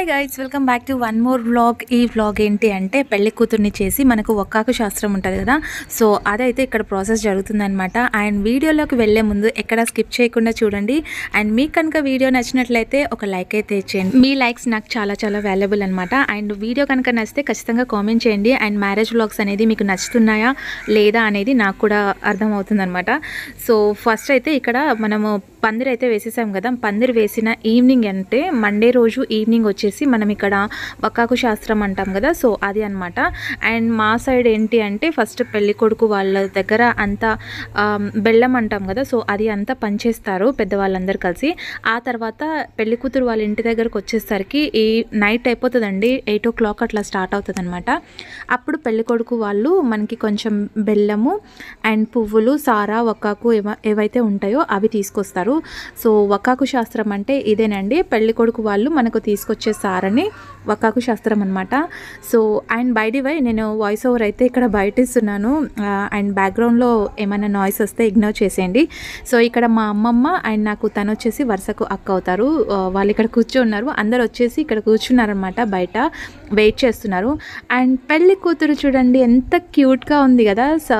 Hi guys welcome back to one more vlog ఈ vlog ఏంటి అంటే పెళ్లి కూతుర్ని చేసి మనకు ఒక్కాకు శాస్త్రం ఉంటుంది కదా సో అదైతే ఇక్కడ ప్రాసెస్ జరుగుతుందనమాట అండ్ వీడియోలోకి వెళ్ళే ముందు ఎక్కడ స్కిప్ చేయకుండా చూడండి అండ్ మీకు కనుక వీడియో నచ్చినట్లయితే ఒక లైక్ అయితే ఇచ్చేయండి మీ లైక్స్ నాకు చాలా చాలా వాల్యుబుల్ అనమాట అండ్ వీడియో కనుక నచ్చితే ఖచ్చితంగా కామెంట్ చేయండి అండ్ మ్యారేజ్ వ్లాగ్స్ అనేది మీకు నచ్చుతున్నాయా లేదా అనేది నాకు కూడా అర్థమవుతుందనమాట సో ఫస్ట్ అయితే ఇక్కడ మనము పందిరి అయితే వేసేసాం కదా పందిరి వేసిన ఈవినింగ్ అంటే మండే రోజు ఈవినింగ్ వచ్చేసి మనం ఇక్కడ వక్కాకు శాస్త్రం అంటాం కదా సో అది అనమాట అండ్ మా సైడ్ ఏంటి అంటే ఫస్ట్ పెళ్లి కొడుకు వాళ్ళ దగ్గర అంతా ఆమ్, బెల్లం అంటాం కదా సో అది అంతా పంచేస్తారు పెద్దవాళ్ళందరూ కలిసి ఆ తర్వాత పెళ్లి కూతురు వాళ్ళ ఇంటి దగ్గరకు వచ్చేసరికి ఈ నైట్ అయిపోతుందండి ఎయిట్ ఓ క్లాక్ అట్లా స్టార్ట్ అవుతుంది అనమాట అప్పుడు పెళ్లి కొడుకు వాళ్ళు మనకి కొంచెం బెల్లము అండ్ పువ్వులు సారా వక్కాకు ఏవ ఏవైతే ఉంటాయో అవి తీసుకొస్తారు సో వక్కాకు శాస్త్రం అంటే ఇదేనండి పెళ్లి కొడుకు వాళ్ళు మనకు తీసుకొచ్చే సారని వక్కాకు శాస్త్రం అనమాట so and by the way నేను వాయిస్ ఓవర్ అయితే ఇక్కడ బయట ఇస్తున్నాను ఆ, అండ్ బ్యాక్గ్రౌండ్లో ఏమైనా నాయిస్ వస్తే ఇగ్నోర్ చేసేయండి సో ఇక్కడ మా అమ్మమ్మ అండ్ నాకు తను వచ్చేసి వరుసకు అక్క అవుతారు ఆ, వాళ్ళు ఇక్కడ కూర్చున్నారు అందరు వచ్చేసి ఇక్కడ కూర్చున్నారనమాట బయట వెయిట్ చేస్తున్నారు అండ్ పెళ్లి కూతురు చూడండి ఎంత క్యూట్గా ఉంది కదా సో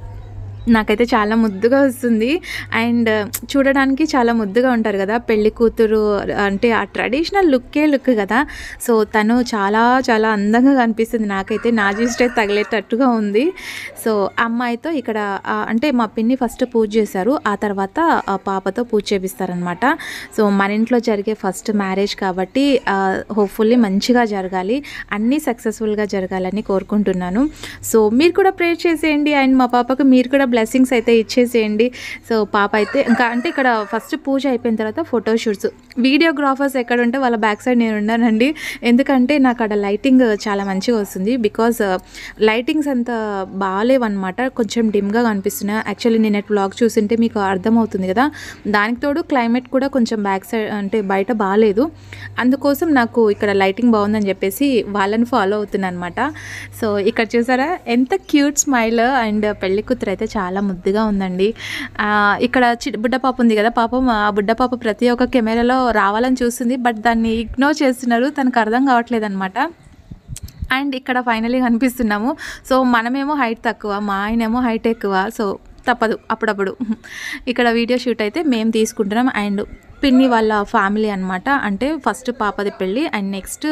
నాకైతే చాలా ముద్దుగా వస్తుంది అండ్ చూడడానికి చాలా ముద్దుగా ఉంటారు కదా పెళ్లి కూతురు అంటే ఆ ట్రెడిషనల్ లుక్కే లుక్ కదా సో తను చాలా చాలా అందంగా కనిపిస్తుంది నాకైతే నా జిస్టే తగిలేటట్టుగా ఉంది సో అమ్మాయితో ఇక్కడ ఆ, అంటే మా పిన్ని ఫస్ట్ పూజ చేశారు ఆ తర్వాత ఆ పాపతో పూజ చేపిస్తారనమాట సో మన ఇంట్లో జరిగే ఫస్ట్ మ్యారేజ్ కాబట్టి హోప్ఫుల్లీ మంచిగా జరగాలి అన్నీ సక్సెస్ఫుల్గా జరగాలని కోరుకుంటున్నాను సో మీరు కూడా ప్రేర్ చేసేయండి అండ్ మా పాపకు మీరు కూడా బ్లెస్సింగ్స్ అయితే ఇచ్చేసేయండి సో పాప అయితే ఇంకా అంటే ఇక్కడ ఫస్ట్ పూజ అయిపోయిన తర్వాత ఫోటో షూట్స్ వీడియోగ్రాఫర్స్ ఎక్కడ ఉంటే వాళ్ళ బ్యాక్ సైడ్ నేను ఉన్నానండి ఎందుకంటే నాకు అక్కడ లైటింగ్ చాలా మంచిగా వస్తుంది బికాజ్ లైటింగ్స్ అంత బాగాలేవన్నమాట కొంచెం డిమ్గా కనిపిస్తున్నాయి యాక్చువల్లీ నేను బ్లాగ్ చూసింటే మీకు అర్థమవుతుంది కదా దానికి తోడు క్లైమేట్ కూడా కొంచెం బ్యాక్ సైడ్ అంటే బయట బాగాలేదు అందుకోసం నాకు ఇక్కడ లైటింగ్ బాగుందని చెప్పేసి వాళ్ళని ఫాలో అవుతున్నాను అనమాట సో ఇక్కడ చూసారా ఎంత క్యూట్ స్మైల్ అండ్ పెళ్లి కూతురు అయితే చాలా ముద్దుగా ఉందండి ఆ, ఇక్కడ చి బుడ్డ పాప ఉంది కదా పాపం ఆ బుడ్డ పాప ప్రతి ఒక్క కెమెరాలో రావాలని చూస్తుంది బట్ దాన్ని ఇగ్నోర్ చేస్తున్నారు తనకు అర్థం కావట్లేదు అనమాట అండ్ ఇక్కడ ఫైనలీ కనిపిస్తున్నాము సో మనమేమో హైట్ తక్కువ మా ఆయనేమో హైట్ ఎక్కువ సో తప్పదు అప్పుడప్పుడు ఇక్కడ వీడియో షూట్ అయితే మేము తీసుకుంటున్నాం అండ్ పిన్ని వాళ్ళ ఫ్యామిలీ అనమాట అంటే ఫస్ట్ పాపది పెళ్ళి అండ్ నెక్స్ట్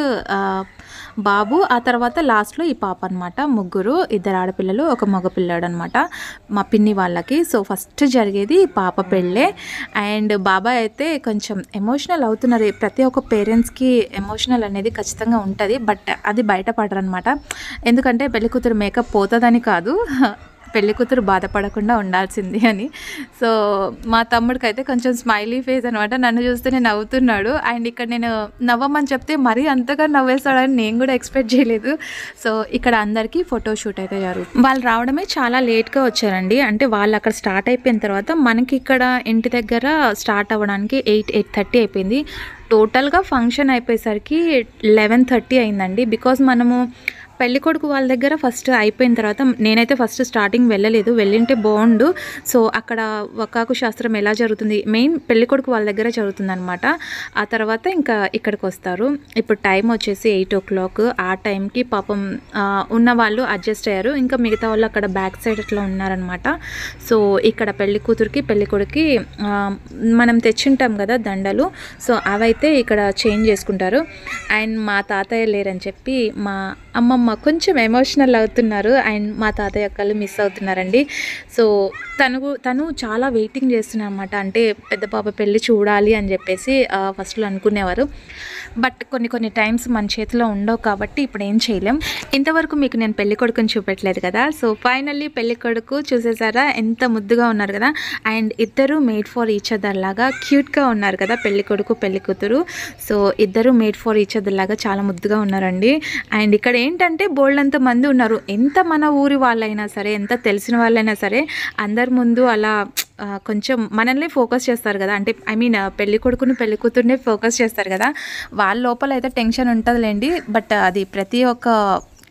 బాబు ఆ తర్వాత లాస్ట్లో ఈ పాప అనమాట ముగ్గురు ఇద్దరు ఆడపిల్లలు ఒక మగ పిల్లాడు అనమాట మా పిన్ని వాళ్ళకి సో ఫస్ట్ జరిగేది ఈ పాప పెళ్ళే అండ్ బాబాయ్ అయితే కొంచెం ఎమోషనల్ అవుతున్నారు ప్రతి ఒక్క పేరెంట్స్కి ఎమోషనల్ అనేది ఖచ్చితంగా ఉంటుంది బట్ అది బయటపడరు అనమాట ఎందుకంటే పెళ్లి కూతురు మేకప్ పోతుందని కాదు పెళ్లి కూతురు బాధపడకుండా ఉండాల్సింది అని సో మా తమ్ముడికి అయితే కొంచెం స్మైలీ ఫేస్ అనమాట నన్ను చూస్తేనే నవ్వుతున్నాడు అండ్ ఇక్కడ నేను నవ్వమని చెప్తే మరీ అంతగా నవ్వేస్తాడని నేను కూడా ఎక్స్పెక్ట్ చేయలేదు సో ఇక్కడ అందరికీ ఫోటో షూట్ అయితే జరుగుతుంది వాళ్ళు రావడమే చాలా లేట్గా వచ్చారండి అంటే వాళ్ళు అక్కడ స్టార్ట్ అయిపోయిన తర్వాత మనకి ఇక్కడ ఇంటి దగ్గర స్టార్ట్ అవ్వడానికి ఎయిట్ ఎయిట్ థర్టీ అయిపోయింది టోటల్గా ఫంక్షన్ అయిపోయేసరికి లెవెన్ థర్టీ అయిందండి బికాజ్ మనము పెళ్లి కొడుకు వాళ్ళ దగ్గర ఫస్ట్ అయిపోయిన తర్వాత నేనైతే ఫస్ట్ స్టార్టింగ్ వెళ్ళలేదు వెళ్ళింటే బాగుండు సో అక్కడ వక్కాకు శాస్త్రం ఎలా జరుగుతుంది మెయిన్ పెళ్లి కొడుకు వాళ్ళ దగ్గర జరుగుతుంది అనమాట ఆ తర్వాత ఇంకా ఇక్కడికి వస్తారు ఇప్పుడు టైం వచ్చేసి ఎయిట్ ఓ క్లాక్ ఆ టైంకి పాపం ఆ, ఉన్న వాళ్ళు అడ్జస్ట్ అయ్యారు ఇంకా మిగతా వాళ్ళు అక్కడ బ్యాక్ సైడ్ అట్లా ఉన్నారనమాట సో ఇక్కడ పెళ్లి కూతురికి పెళ్లి కొడుకి ఆ, మనం తెచ్చుంటాం కదా దండలు సో అవైతే ఇక్కడ చేంజ్ చేసుకుంటారు అండ్ మా తాతయ్య లేరని చెప్పి మా అమ్మమ్మ కొంచెం ఎమోషనల్ అవుతున్నారు అండ్ మా తాతయ్య అక్కలు మిస్ అవుతున్నారండి సో తను తను చాలా వెయిటింగ్ చేస్తున్నారు అనమాట అంటే పెద్ద పాప పెళ్ళి చూడాలి అని చెప్పేసి ఫస్ట్లో అనుకునేవారు బట్ కొన్ని కొన్ని టైమ్స్ మన చేతిలో ఉండవు కాబట్టి ఇప్పుడు ఏం చేయలేం ఇంతవరకు మీకు నేను పెళ్లి కొడుకుని చూపెట్టలేదు కదా సో ఫైనల్లీ పెళ్లి కొడుకు చూసేసారా ఎంత ముద్దుగా ఉన్నారు కదా అండ్ ఇద్దరు మేడ్ ఫర్ ఈచ్ అదర్ లాగా క్యూట్గా ఉన్నారు కదా పెళ్లి కొడుకు పెళ్లి కూతురు సో ఇద్దరు మేడ్ ఫర్ ఈచ్ అదర్ లాగా చాలా ముద్దుగా ఉన్నారండి అండ్ ఇక్కడ ఏంటంటే బోల్డ్ అంత మంది ఉన్నారు ఎంత మన ఊరి వాళ్ళైనా సరే ఎంత తెలిసిన వాళ్ళైనా సరే అందరి ముందు అలా ఆ, కొంచెం మనల్ని ఫోకస్ చేస్తారు కదా అంటే ఐ మీన్ పెళ్లి కొడుకుని పెళ్లి కూతుర్ని ఫోకస్ చేస్తారు కదా వాళ్ళ లోపల అయితే టెన్షన్ ఉంటుందిలేండి బట్ అది ప్రతి ఒక్క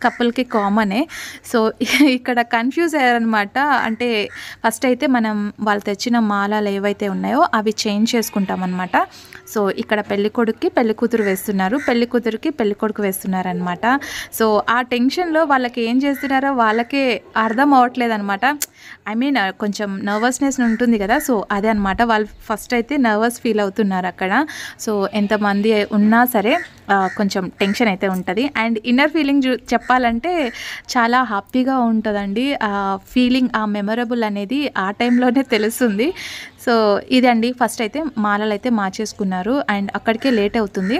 కపుల్కి కామనే సో ఇక్కడ కన్ఫ్యూజ్ అయ్యారనమాట అంటే ఫస్ట్ అయితే మనం వాళ్ళు తెచ్చిన మాలలు ఏవైతే ఉన్నాయో అవి చేంజ్ చేసుకుంటామన్నమాట సో ఇక్కడ పెళ్లి కొడుక్కి పెళ్లి కూతురు వేస్తున్నారు పెళ్లి కూతురికి పెళ్లి కొడుకు వేస్తున్నారు అనమాట సో ఆ టెన్షన్లో వాళ్ళకి ఏం చేస్తున్నారో వాళ్ళకే అర్థం అవ్వట్లేదు అనమాట ఐ మీన్ కొంచెం నర్వస్నెస్ ఉంటుంది కదా సో అదే అనమాట వాళ్ళు ఫస్ట్ అయితే నర్వస్ ఫీల్ అవుతున్నారు అక్కడ సో ఎంతమంది ఉన్నా సరే ఆ, కొంచెం టెన్షన్ అయితే ఉంటుంది అండ్ ఇన్నర్ ఫీలింగ్ చూ చెప్పాలంటే చాలా హ్యాపీగా ఉంటుందండి ఆ ఫీలింగ్ ఆ మెమరబుల్ అనేది ఆ టైంలోనే తెలుస్తుంది సో ఇదండి ఫస్ట్ అయితే మాలలు అయితే మార్చేసుకున్నారు అండ్ అక్కడికే లేట్ అవుతుంది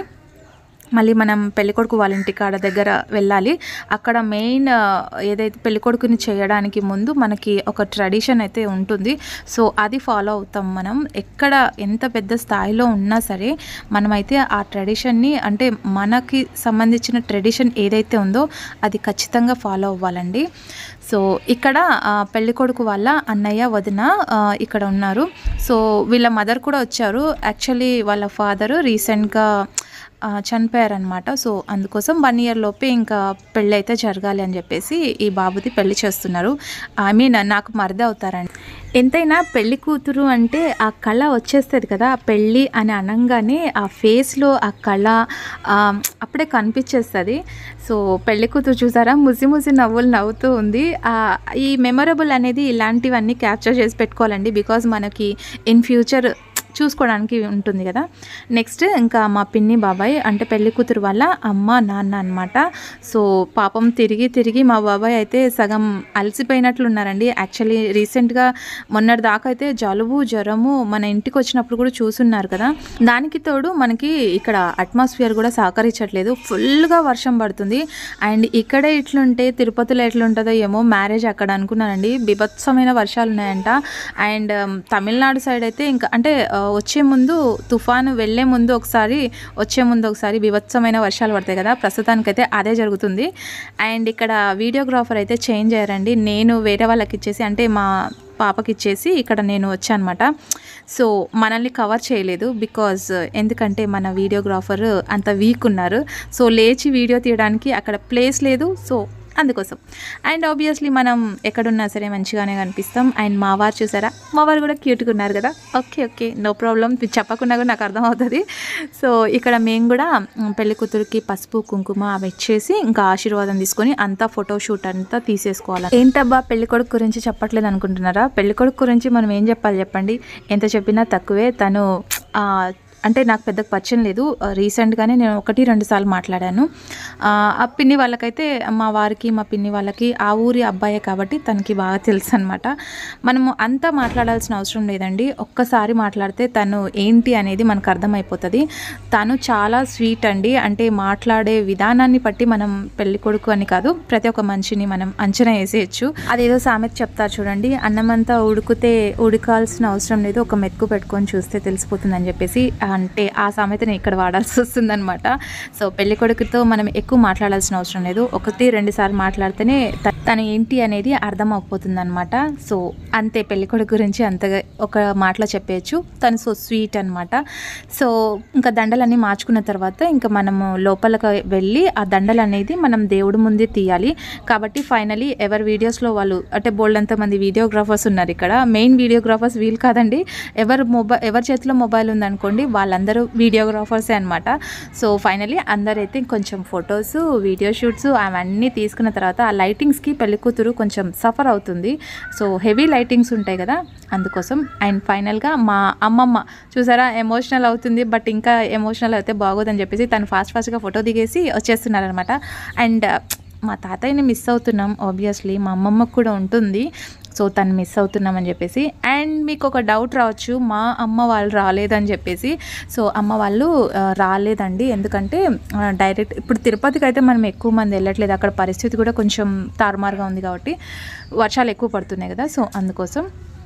మళ్ళీ మనం పెళ్ళికొడుకు వాళ్ళ ఇంటి కాడ దగ్గర వెళ్ళాలి అక్కడ మెయిన్ ఆ, ఏదైతే పెళ్ళికొడుకుని చేయడానికి ముందు మనకి ఒక ట్రెడిషన్ అయితే ఉంటుంది సో అది ఫాలో అవుతాం మనం ఎక్కడ ఎంత పెద్ద స్థాయిలో ఉన్నా సరే మనమైతే ఆ ట్రెడిషన్ని అంటే మనకి సంబంధించిన ట్రెడిషన్ ఏదైతే ఉందో అది ఖచ్చితంగా ఫాలో అవ్వాలండి సో ఇక్కడ ఆ, పెళ్ళికొడుకు వాళ్ళ అన్నయ్య వదిన ఆ, ఇక్కడ ఉన్నారు సో వీళ్ళ మదర్ కూడా వచ్చారు యాక్చువల్లీ వాళ్ళ ఫాదరు రీసెంట్గా ఆ, చనిపోయారనమాట సో అందుకోసం వన్ ఇయర్ లోపే ఇంకా పెళ్ళి అయితే జరగాలి అని చెప్పేసి ఈ బాబుది పెళ్లి చేస్తున్నారు ఐ మీన్ నాకు మరిది అవుతారండి ఎంతైనా పెళ్లి కూతురు అంటే ఆ కళ వచ్చేస్తుంది కదా ఆ పెళ్ళి అని అనగానే ఆ ఫేస్లో ఆ కళ ఆ, అప్పుడే కనిపించేస్తుంది సో పెళ్లి కూతురు చూసారా ముసి ముసి నవ్వులు నవ్వుతూ ఉంది ఆ, ఈ మెమరబుల్ అనేది ఇలాంటివన్నీ క్యాప్చర్ చేసి పెట్టుకోవాలండి బికాజ్ మనకి ఇన్ ఫ్యూచర్ చూసుకోవడానికి ఉంటుంది కదా నెక్స్ట్ ఇంకా మా పిన్ని బాబాయ్ అంటే పెళ్లి కూతురు వాళ్ళ అమ్మ నాన్న అనమాట సో పాపం తిరిగి తిరిగి మా బాబాయ్ అయితే సగం అలసిపోయినట్లు ఉన్నారండి యాక్చువల్లీ రీసెంట్గా మొన్నటి దాకా అయితే జలుబు జ్వరము మన ఇంటికి వచ్చినప్పుడు కూడా చూసున్నారు కదా దానికి తోడు మనకి ఇక్కడ అట్మాస్ఫియర్ కూడా సహకరించట్లేదు ఫుల్గా వర్షం పడుతుంది అండ్ ఇక్కడే ఇట్లుంటే తిరుపతిలో ఎట్లుంటుందో ఏమో మ్యారేజ్ అక్కడ అనుకున్నానండి బీభత్సమైన వర్షాలు ఉన్నాయంట అండ్ తమిళనాడు సైడ్ అయితే ఇంకా అంటే ఆ, వచ్చే ముందు తుఫాను వెళ్ళే ముందు ఒకసారి వచ్చే ముందు ఒకసారి బీభత్సమైన వర్షాలు పడతాయి కదా ప్రస్తుతానికైతే అదే జరుగుతుంది అండ్ ఇక్కడ వీడియోగ్రాఫర్ అయితే చేంజ్ అయ్యారండి నేను వేరే వాళ్ళకి ఇచ్చేసి అంటే మా పాపకి ఇచ్చేసి ఇక్కడ నేను వచ్చానమాట సో మనల్ని కవర్ చేయలేదు బికాజ్ ఎందుకంటే మన వీడియోగ్రాఫర్ అంత వీక్ ఉన్నారు సో లేచి వీడియో తీయడానికి అక్కడ ప్లేస్ లేదు సో అందుకోసం అండ్ ఆబ్వియస్లీ మనం ఎక్కడున్నా సరే మంచిగానే కనిపిస్తాం అండ్ మా వారు చూసారా మా వారు కూడా క్యూట్గా ఉన్నారు కదా ఓకే ఓకే నో ప్రాబ్లం చెప్పకుండా కూడా నాకు అర్థమవుతుంది సో ఇక్కడ మేము కూడా మ్, పెళ్లి కూతురికి పసుపు కుంకుమ అవి ఇచ్చేసి ఇంకా ఆశీర్వాదం తీసుకొని అంతా ఫోటో షూట్ అంతా తీసేసుకోవాలి ఏంటబ్బా పెళ్లి కొడుకు గురించి చెప్పట్లేదు అనుకుంటున్నారా పెళ్లి కొడుకు గురించి మనం ఏం చెప్పాలి చెప్పండి ఎంత చెప్పినా తక్కువే తను ఆ, అంటే నాకు పెద్ద పరిచయం లేదు ఆ, రీసెంట్గానే నేను ఒకటి రెండు సార్లు మాట్లాడాను ఆ, ఆ పిన్ని వాళ్ళకైతే మా వారికి మా పిన్ని వాళ్ళకి ఆ ఊరి అబ్బాయే కాబట్టి తనకి బాగా తెలుసు అనమాట మనము అంతా మాట్లాడాల్సిన అవసరం లేదండి ఒక్కసారి మాట్లాడితే తను ఏంటి అనేది మనకు అర్థమైపోతుంది తను చాలా స్వీట్ అండి అంటే మాట్లాడే విధానాన్ని బట్టి మనం పెళ్లి కొడుకు అని కాదు ప్రతి ఒక్క మనిషిని మనం అంచనా వేసేయచ్చు అదేదో సామెత చెప్తారు చూడండి అన్నమంతా ఉడికితే ఉడకాల్సిన అవసరం లేదు ఒక మెతుకు పెట్టుకొని చూస్తే తెలిసిపోతుందని చెప్పేసి అంటే ఆ సామెతని ఇక్కడ వాడాల్సి వస్తుందన్నమాట సో పెళ్లి కొడుకుతో మనం ఎక్కువ మాట్లాడాల్సిన అవసరం లేదు ఒకటి రెండు సార్లు మాట్లాడితేనే త- తను ఏంటి అనేది అర్థం అయిపోతుంది అనమాట సో అంతే పెళ్లి కొడుకు గురించి అంతగా ఒక మాటలో చెప్పేయచ్చు తను సో స్వీట్ అనమాట సో ఇంకా దండలన్నీ మార్చుకున్న తర్వాత ఇంకా మనము లోపలికి వెళ్ళి ఆ దండలు అనేది మనం దేవుడి ముందే తీయాలి కాబట్టి ఫైనలీ ఎవరి వీడియోస్లో వాళ్ళు అంటే బోల్డ్ అంత మంది వీడియోగ్రాఫర్స్ ఉన్నారు ఇక్కడ మెయిన్ వీడియోగ్రాఫర్స్ వీళ్ళు కాదండి ఎవరు మొబైల్ ఎవరి చేతిలో మొబైల్ ఉందనుకోండి వాళ్ళందరూ వీడియోగ్రాఫర్సే అనమాట సో ఫైనలీ అందరైతే కొంచెం ఫొటోస్ వీడియో షూట్స్ అవన్నీ తీసుకున్న తర్వాత ఆ లైటింగ్స్కి పెళ్లి కూతురు కొంచెం సఫర్ అవుతుంది సో హెవీ లైటింగ్స్ ఉంటాయి కదా అందుకోసం అండ్ ఫైనల్గా మా అమ్మమ్మ చూసారా ఎమోషనల్ అవుతుంది బట్ ఇంకా ఎమోషనల్ అయితే బాగోదని చెప్పేసి తను ఫాస్ట్ ఫాస్ట్గా ఫోటో దిగేసి వచ్చేస్తున్నారనమాట అండ్ మా తాతయ్యని మిస్ అవుతున్నాం ఆబ్వియస్లీ మా అమ్మమ్మకు కూడా ఉంటుంది సో తను మిస్ అవుతున్నామని చెప్పేసి అండ్ మీకు ఒక డౌట్ రావచ్చు మా అమ్మ వాళ్ళు రాలేదని చెప్పేసి సో అమ్మ వాళ్ళు ఆ, రాలేదండి ఎందుకంటే ఆ, డైరెక్ట్ ఇప్పుడు తిరుపతికి అయితే మనం ఎక్కువ మంది వెళ్ళట్లేదు అక్కడ పరిస్థితి కూడా కొంచెం తారుమారుగా ఉంది కాబట్టి వర్షాలు ఎక్కువ పడుతున్నాయి కదా సో అందుకోసం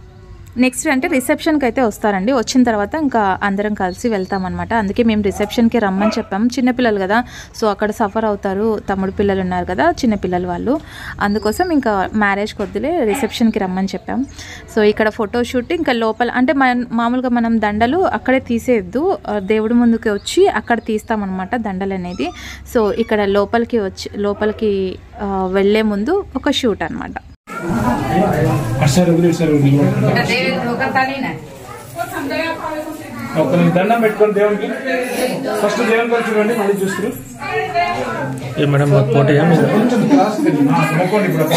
నెక్స్ట్ అంటే రిసెప్షన్కి అయితే వస్తారండి వచ్చిన తర్వాత ఇంకా అందరం కలిసి వెళ్తామన్నమాట అందుకే మేము రిసెప్షన్కి రమ్మని చెప్పాం చిన్నపిల్లలు కదా సో అక్కడ సఫర్ అవుతారు తమ్ముడు పిల్లలు ఉన్నారు కదా చిన్నపిల్లలు వాళ్ళు అందుకోసం ఇంకా మ్యారేజ్ కొద్దిలే రిసెప్షన్కి రమ్మని చెప్పాం సో ఇక్కడ ఫోటో షూట్ ఇంకా లోపల అంటే మన మామూలుగా మనం దండలు అక్కడే తీసేయద్దు ఆ, దేవుడి ముందుకి వచ్చి అక్కడ తీస్తామన్నమాట దండలు అనేది సో ఇక్కడ లోపలికి వచ్చి లోపలికి ఆ, వెళ్ళే ముందు ఒక షూట్ అనమాట అటు సైడ్ వదిలి ఇటు సైడ్ వదిలి ఒక దండం పెట్టుకొని దేవునికి ఫస్ట్ దేవుని గురించి చూడండి మళ్ళీ చూస్తారు ఏ మేడం మాకు పోటీయా మీరు కొంచెం క్లాస్ తిరిగి. ఆ, మొక్కండి ఇప్పుడు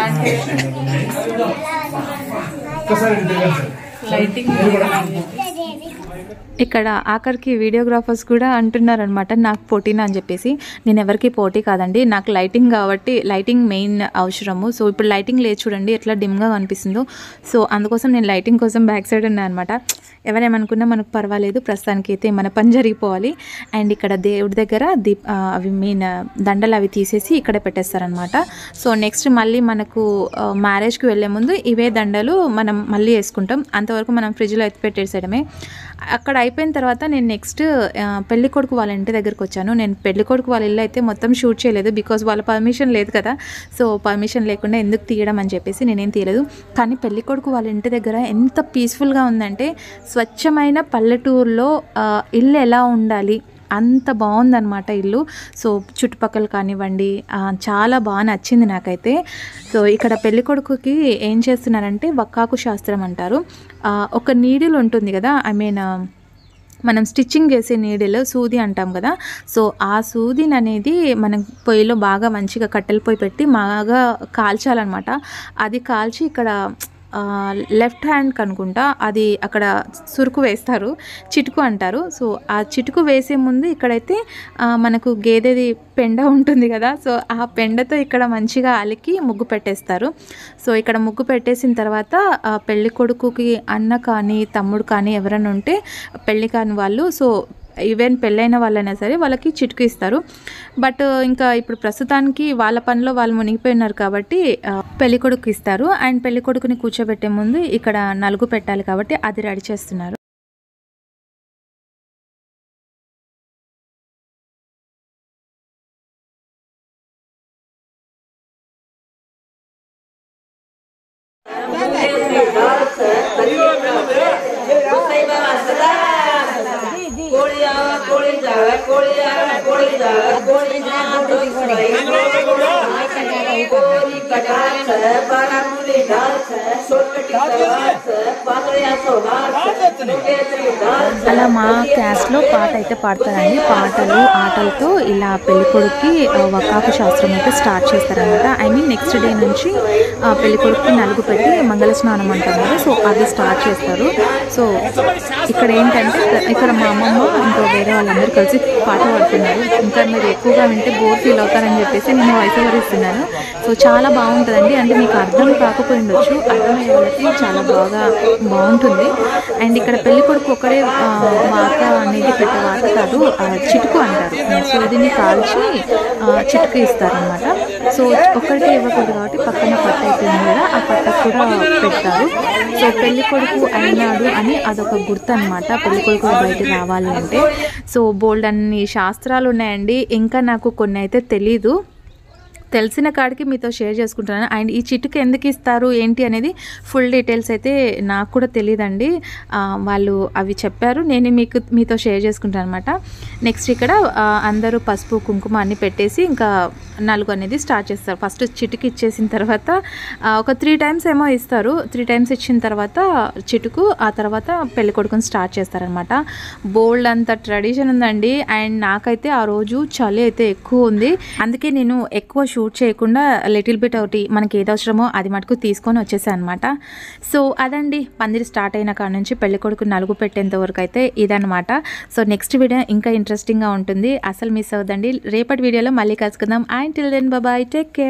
ఒక్కసారి ఇటు తిరగండి సార్. మీరు కూడా. ఇక్కడ ఆఖరికి వీడియోగ్రాఫర్స్ కూడా అంటున్నారనమాట నాకు పోటీనా అని చెప్పేసి నేను ఎవరికి పోటీ కాదండి నాకు లైటింగ్ కాబట్టి లైటింగ్ మెయిన్ అవసరము సో ఇప్పుడు లైటింగ్ లేదు చూడండి ఎట్లా డిమ్గా కనిపిస్తుందో సో అందుకోసం నేను లైటింగ్ కోసం బ్యాక్ సైడ్ ఉన్నాను అనమాట ఎవరేమనుకున్నా మనకు పర్వాలేదు ప్రస్తుతానికి అయితే మన పని జరిగిపోవాలి అండ్ ఇక్కడ దేవుడి దగ్గర దీప్ ఆ, అవి మెయిన్ దండలు అవి తీసేసి ఇక్కడే పెట్టేస్తారనమాట సో నెక్స్ట్ మళ్ళీ మనకు మ్యారేజ్కి వెళ్ళే ముందు ఇవే దండలు మనం మళ్ళీ వేసుకుంటాం అంతవరకు మనం ఫ్రిడ్జ్లో ఎత్తి పెట్టేసేయడమే అక్కడ అయిపోయిన తర్వాత నేను నెక్స్ట్ పెళ్లి కొడుకు వాళ్ళ ఇంటి దగ్గరికి వచ్చాను నేను పెళ్లి కొడుకు వాళ్ళ ఇల్లు అయితే మొత్తం షూట్ చేయలేదు బికాజ్ వాళ్ళ పర్మిషన్ లేదు కదా సో పర్మిషన్ లేకుండా ఎందుకు తీయడం అని చెప్పేసి నేనేం తీయలేదు కానీ పెళ్లి కొడుకు వాళ్ళ ఇంటి దగ్గర ఎంత పీస్ఫుల్గా ఉందంటే స్వచ్ఛమైన పల్లెటూరులో ఆ, ఇల్లు ఎలా ఉండాలి అంత బాగుందన్నమాట ఇల్లు సో చుట్టుపక్కల కానివ్వండి ఆ, చాలా బాగా నచ్చింది నాకైతే సో ఇక్కడ పెళ్లి కొడుకుకి ఏం చేస్తున్నారంటే వక్కాకు శాస్త్రం అంటారు ఆ, ఒక నీడిల్ ఉంటుంది కదా ఐ మీన్ మనం స్టిచ్చింగ్ చేసే నీడిల్ సూది అంటాం కదా సో ఆ సూదిని అనేది మనం పొయ్యిలో బాగా మంచిగా కట్టెల పొయ్యి పెట్టి బాగా కాల్చాలన్నమాట అది కాల్చి ఇక్కడ లెఫ్ట్ హ్యాండ్కి అనుకుంటా అది అక్కడ సురుకు వేస్తారు చిటుకు అంటారు సో ఆ చిటుకు వేసే ముందు ఇక్కడైతే ఆ, మనకు గేదెది పెండ ఉంటుంది కదా సో ఆ పెండతో ఇక్కడ మంచిగా అలికి ముగ్గు పెట్టేస్తారు సో ఇక్కడ ముగ్గు పెట్టేసిన తర్వాత ఆ, పెళ్లి కొడుకుకి అన్న కానీ తమ్ముడు కానీ ఎవరైనా ఉంటే పెళ్లి కాని వాళ్ళు సో ఈవెన్ పెళ్ళైన వాళ్ళైనా సరే వాళ్ళకి చిటుకు ఇస్తారు బట్ ఇంకా ఇప్పుడు ప్రస్తుతానికి వాళ్ళ పనిలో వాళ్ళు మునిగిపోయి ఉన్నారు కాబట్టి ఆ, పెళ్లి కొడుకు ఇస్తారు అండ్ పెళ్లి కొడుకుని కూర్చోబెట్టే ముందు ఇక్కడ నలుగు పెట్టాలి కాబట్టి అది రెడీ చేస్తున్నారు कोळी आवा कोळी जावा कोळी आवा कोळी जावा कोळी जावा कोळी कटाच बारामुली डाच सोटकटी डाच पातळ्याचो डाच मुगेची डाच అలా మా క్యాస్ట్లో పాట అయితే పాడతారండి పాటలు ఆటలతో ఇలా పెళ్ళికొడుక్కి ఆ, వకాకు శాస్త్రం అయితే స్టార్ట్ చేస్తారనమాట ఐ మీన్ నెక్స్ట్ డే నుంచి ఆ, పెళ్ళికొడుక్కి నలుగు పెట్టి మంగళ స్నానం అంటాం కదా సో అది స్టార్ట్ చేస్తారు సో ఇక్కడ ఏంటంటే ఇక్కడ మా అమ్మమ్మ ఇంకా వేరే వాళ్ళందరూ కలిసి పాట పాడుతున్నారు ఇంకా మీరు ఎక్కువగా వింటే బోర్ ఫీల్ అవుతారని చెప్పేసి నేను వాయిస్ ఓవర్ ఇస్తున్నాను సో చాలా బాగుంటుందండి అంటే మీకు అర్థం కాకపోయి ఉండొచ్చు అర్థమయ్యే వాళ్ళకి చాలా బాగా బాగుంటుంది అండ్ ఇక్కడ పెళ్లి కొడుకు ఒకడే ఆ, వాత అనేది పెట్టే వాత కాదు ఆ, చిటుకు అంటారు సో దీన్ని కాల్చి ఆ, చిటుకు ఇస్తారనమాట సో ఒక్కడికే ఇవ్వకూడదు కాబట్టి పక్కన పట్ట అయిపోయింది కదా ఆ పట్టకు కూడా పెడతారు సో పెళ్లి కొడుకు అయినాడు అని అదొక గుర్తు అనమాట పెళ్లి కొడుకు బయట రావాలి అంటే సో బోల్డ్ అన్ని శాస్త్రాలు ఉన్నాయండి ఇంకా నాకు కొన్ని అయితే తెలీదు తెలిసిన కాడికి మీతో షేర్ చేసుకుంటున్నాను అండ్ ఈ చిట్టుకు ఎందుకు ఇస్తారు ఏంటి అనేది ఫుల్ డీటెయిల్స్ అయితే నాకు కూడా తెలియదండి ఆ, వాళ్ళు అవి చెప్పారు నేను మీకు మీతో షేర్ చేసుకుంటాను అనమాట నెక్స్ట్ ఇక్కడ ఆ, అందరూ పసుపు కుంకుమ అన్ని పెట్టేసి ఇంకా నలుగు అనేది స్టార్ట్ చేస్తారు ఫస్ట్ చిటుకు ఇచ్చేసిన తర్వాత ఆ, ఒక త్రీ టైమ్స్ ఏమో ఇస్తారు త్రీ టైమ్స్ ఇచ్చిన తర్వాత చిటుకు ఆ తర్వాత పెళ్లి కొడుకుని స్టార్ట్ చేస్తారనమాట బోల్డ్ అంత ట్రెడిషన్ ఉందండి అండ్ నాకైతే ఆ రోజు చలి అయితే ఎక్కువ ఉంది అందుకే నేను ఎక్కువ షూట్ చేయకుండా లిటిల్ బిట్ ఒకటి మనకి ఏది అవసరమో అది మటుకు తీసుకొని వచ్చేసాను అనమాట సో అదండి పందిరి స్టార్ట్ అయిన కాడ నుంచి పెళ్లి కొడుకు నలుగు పెట్టేంత వరకు అయితే ఇదనమాట సో నెక్స్ట్ వీడియో ఇంకా ఇంట్రెస్టింగ్గా ఉంటుంది అసలు మిస్ అవుదండి రేపటి వీడియోలో మళ్ళీ కలుసుకుందాం and till then bye take care